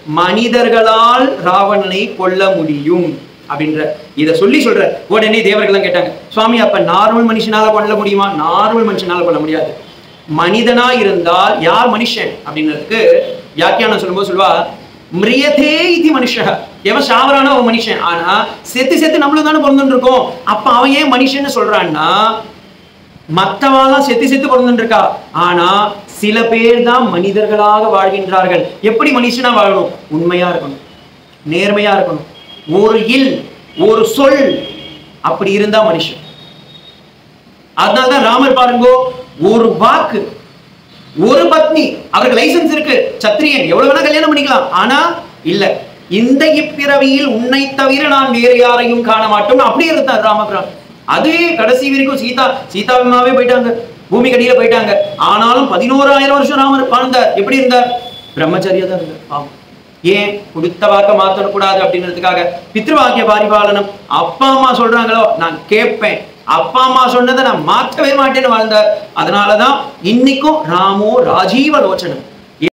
மனிதர்களால் ராவணனை கொல்ல முடியும் அப்படின்ற இத சொல்லி சொல்ற உடனே தேவர்கள்லாம் கேட்டாங்க சுவாமி அப்ப நார்மல் மனுஷனால கொல்ல முடியுமா நார்மல் மனுஷனால கொல்ல முடியாது மனிதனா இருந்தால் யார் மனுஷன் அப்படின்றதுக்கு வியாக்கியானம் சொல்லும்போது சொல்லுவா மிரியதே இது மனுஷ எவன் சாவரான அவன் மனுஷன் ஆனா செத்து செத்து நம்மளும் தானே பிறந்துட்டு இருக்கோம் அப்ப அவன் ஏன் மனுஷன்னு சொல்றான்னா மத்தவாலாம் செத்து செத்து பிறந்துட்டு இருக்கா ஆனா சில பேர் தான் மனிதர்களாக வாழ்கின்றார்கள் எப்படி மனுஷனா வாழணும் உண்மையா இருக்கணும் நேர்மையா இருக்கணும் ஒரு இல் ஒரு சொல் அப்படி இருந்தா மனுஷன் அதனாலதான் ராமர் பாருங்கோ ஒரு வாக்கு ஒரு பத்னி அவருக்கு லைசன்ஸ் இருக்கு சத்திரியன் எவ்வளவு வேணா கல்யாணம் பண்ணிக்கலாம் ஆனா இல்ல இந்த இப்பிறவியில் உன்னை தவிர நான் வேறு யாரையும் காண மாட்டோம் அப்படியே இருந்தார் ராமபிரான் அதே கடைசி வரைக்கும் சீதா சீதாவிமாவே போயிட்டாங்க பூமி கடியில போயிட்டாங்க ஆனாலும் பதினோராயிரம் வருஷம் ராமர் வாழ்ந்தார் எப்படி இருந்தார் பிரம்மச்சரியா தான் இருந்தார் பாவம் ஏன் கொடுத்த வாக்க மாத்தக்கூடாது அப்படின்றதுக்காக பித்ருவாக்கிய பாரிபாலனம் அப்பா அம்மா சொல்றாங்களோ நான் கேட்பேன் அப்பா அம்மா சொன்னதை நான் மாற்றவே மாட்டேன்னு வாழ்ந்தார் அதனாலதான் இன்னைக்கும் ராமோ ராஜீவ லோச்சனம்